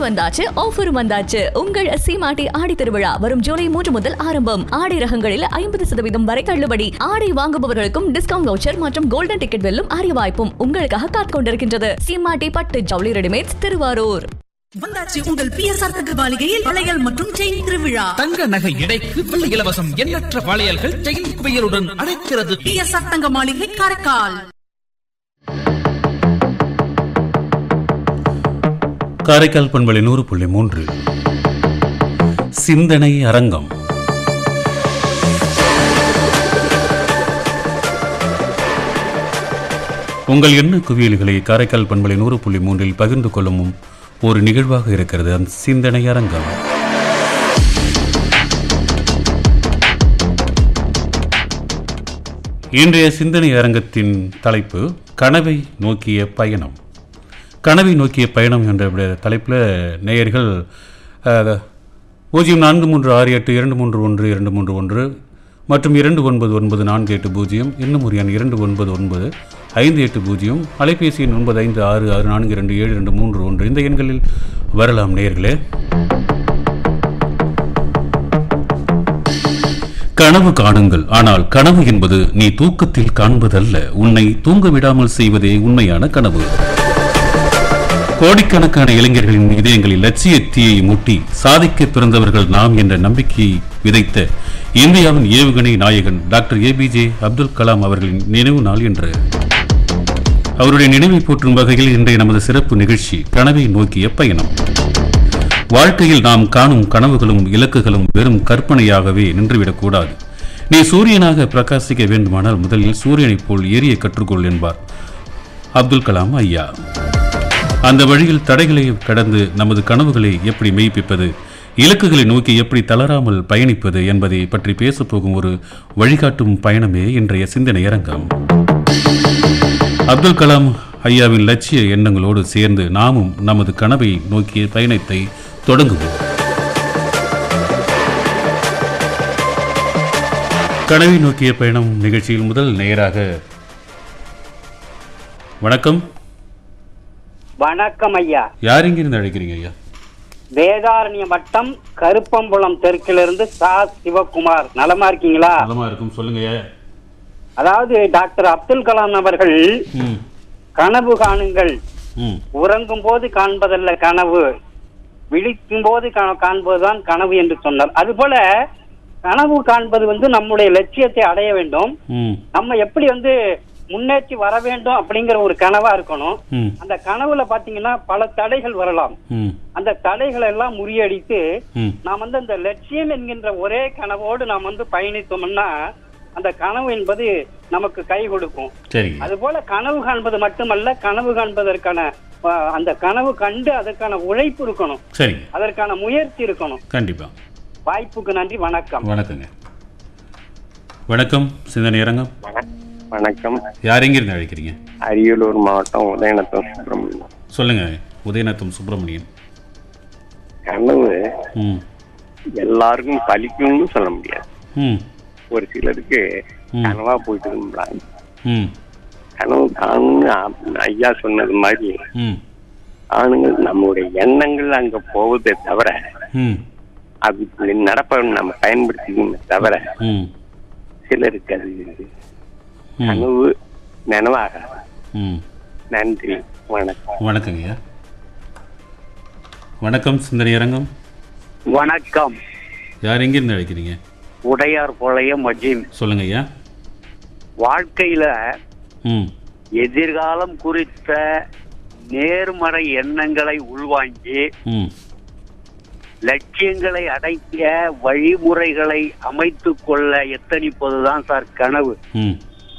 வந்தாச்சு ஆஃபரும் வந்தாச்சு உங்கள் சீமாட்டி ஆடி திருவிழா வரும் ஜூலை மூன்று முதல் ஆரம்பம் ஆடை ரகங்களில் ஐம்பது சதவீதம் வரை தள்ளுபடி ஆடை வாங்குபவர்களுக்கும் டிஸ்கவுண்ட் வவுச்சர் மற்றும் கோல்டன் டிக்கெட் வெல்லும் அரிய வாய்ப்பும் உங்களுக்காக காத்துக் கொண்டிருக்கின்றது சீமாட்டி பட்டு ஜவுளி ரெடிமேட்ஸ் திருவாரூர் வந்தாச்சு உங்கள் பிஎஸ்ஆர் தங்க மாளிகையில் வளையல் மற்றும் செயின் திருவிழா தங்க நகை எடைக்கு வெள்ளி இலவசம் எண்ணற்ற வளையல்கள் செயின் குவியலுடன் அழைக்கிறது பிஎஸ்ஆர் தங்க மாளிகை காரைக்கால் காரைக்கால் பண்பலை நூறு புள்ளி மூன்று சிந்தனை அரங்கம் உங்கள் எண்ண குவியல்களை காரைக்கால் பண்பலை நூறு புள்ளி மூன்றில் பகிர்ந்து கொள்ளும் ஒரு நிகழ்வாக இருக்கிறது அந்த சிந்தனை அரங்கம் இன்றைய சிந்தனை அரங்கத்தின் தலைப்பு கனவை நோக்கிய பயணம் கனவை நோக்கிய பயணம் என்ற விட- தலைப்பில் நேயர்கள் அஹ், பூஜ்ஜியம் நான்கு மூன்று ஆறு எட்டு இரண்டு மூன்று ஒன்று இரண்டு மூன்று ஒன்று மற்றும் இரண்டு ஒன்பது ஒன்பது நான்கு எட்டு பூஜ்ஜியம் இன்னும் ஒரு எண் இரண்டு ஒன்பது ஒன்பது ஐந்து எட்டு பூஜ்ஜியம் அலைபேசி எண் ஒன்பது ஐந்து ஆறு ஆறு நான்கு இரண்டு ஏழு இரண்டு மூன்று ஒன்று இந்த எண்களில் வரலாம் நேயர்களே கனவு காணுங்கள் ஆனால் கனவு என்பது நீ தூக்கத்தில் காண்பதல்ல உன்னை தூங்க விடாமல் செய்வதே உண்மையான கனவு கோடிக்கணக்கான இளைஞர்களின் இதயங்களில் லட்சிய தீயை மூட்டி சாதிக்க பிறந்தவர்கள் நாம் என்ற நம்பிக்கையை விதைத்த இந்தியாவின் ஏவுகணை நாயகன் டாக்டர் ஏபிஜே அப்துல் கலாம் அவர்களின் நினைவு நாள் என்று அவருடைய நினைவை போற்றும் வகையில் இன்றைய நமது சிறப்பு நிகழ்ச்சி கனவை நோக்கிய பயணம் வாழ்க்கையில் நாம் காணும் கனவுகளும் இலக்குகளும் வெறும் கற்பனையாகவே நின்றுவிடக்கூடாது நீ சூரியனாக பிரகாசிக்க வேண்டுமானால் முதலில் சூரியனைப் போல் எரிய கற்றுக்கொள் என்பார் அப்துல் கலாம் ஐயா அந்த வழியில் தடைகளை கடந்து நமது கனவுகளை எப்படி மெய்ப்பிப்பது இலக்குகளை நோக்கி எப்படி தளராமல் பயணிப்பது என்பதை பற்றி பேசப் போகும் ஒரு வழிகாட்டும் பயணமே இன்றைய சிந்தனை அரங்கம் அப்துல் கலாம் ஐயாவின் லட்சிய எண்ணங்களோடு சேர்ந்து நாமும் நமது கனவை நோக்கிய பயணத்தை தொடங்குவோம் கனவை நோக்கிய பயணம் நிகழ்ச்சியில் முதல் நேராக வணக்கம் வணக்கம் ஐயா யார் இங்கிருந்து அழைக்கிறீங்க ஐயா வேதாரண்ய வட்டம் கருப்பம்புலம் தெற்கிலிருந்து சா சிவகுமார் நலமா இருக்கீங்களா நலமா இருக்கும் சொல்லுங்க ஐயா. அதாவது டாக்டர் அப்துல் கலாம் அவர்கள் ம் கனவு காணுங்கள் ம் உறங்கும் போது காண்பதல்ல கனவு விழிக்கும் போது கா- காண்பதுதான் கனவு என்று சொன்னார் அதுபோல கனவு காண்பது வந்து நம்முடைய லட்சியத்தை அடைய வேண்டும் ம் நம்ம எப்படி வந்து முன்னேற்றி வர வேண்டும் அப்படிங்கிற ஒரு கனவா இருக்கணும் ம் அந்த கனவுல பாத்தீங்கன்னா பல தடைகள் வரலாம் ம் அந்த தடைகளை எல்லாம் முறியடித்து ம் நாம் வந்து அந்த லட்சியம் என்கின்ற ஒரே கனவோடு நாம் வந்து பயணித்தோம்னா அந்த கனவு என்பது நமக்கு கை கொடுக்கும் சரிங்க அதுபோல கனவு காண்பது மட்டுமல்ல கனவு காண்பதற்கான அஹ், அந்த கனவு கண்டு அதற்கான உழைப்பு இருக்கணும் சரிங்க அதற்கான முயற்சி இருக்கணும் கண்டிப்பா வாய்ப்புக்கு நன்றி வணக்கம் வணக்கங்க வணக்கம் சிந்தனை அரங்கம் வணக்கம் யார் எங்கிருந்து அழைக்கிறீங்க அரியலூர் மாவட்டம் உதயநத்தம் சுப்பிரமணியம் சொல்லுங்க உதயநாத்தம் சுப்பிரமணியன் கனவு ம் எல்லாருக்கும் பலிக்கும்னு சொல்ல முடியாது ம் ஒரு சிலருக்கு ம். கனவா போயிட்டு இருக்கும்லாம் ம் கனவு காணும்னு ஐயா சொன்னது மாதிரி ம் ஆணுங்கள் நம்மளுடைய எண்ணங்கள் அங்க போவதே தவிர ம் அது நடப்ப நம்ம பயன்படுத்திக்கணுமே தவிர ம் சிலருக்கு அது ம் கனவு நினைவாக ம் நன்றி வணக்கம் வணக்கங்கய்யா வணக்கம் சிந்தனை அரங்கம் வணக்கம் யார் எங்கிருந்து அழைக்கிறீங்க உடையார் பாளையம் மஜீம் சொல்லுங்க ஐயா வாழ்க்கையில ம் எதிர்காலம் குறித்த நேர்மறை எண்ணங்களை உள்வாங்கி ம் லட்சியங்களை அடைக்க வழிமுறைகளை அமைத்துக் கொள்ள எத்தனிப்பதுதான் சார் கனவு ம்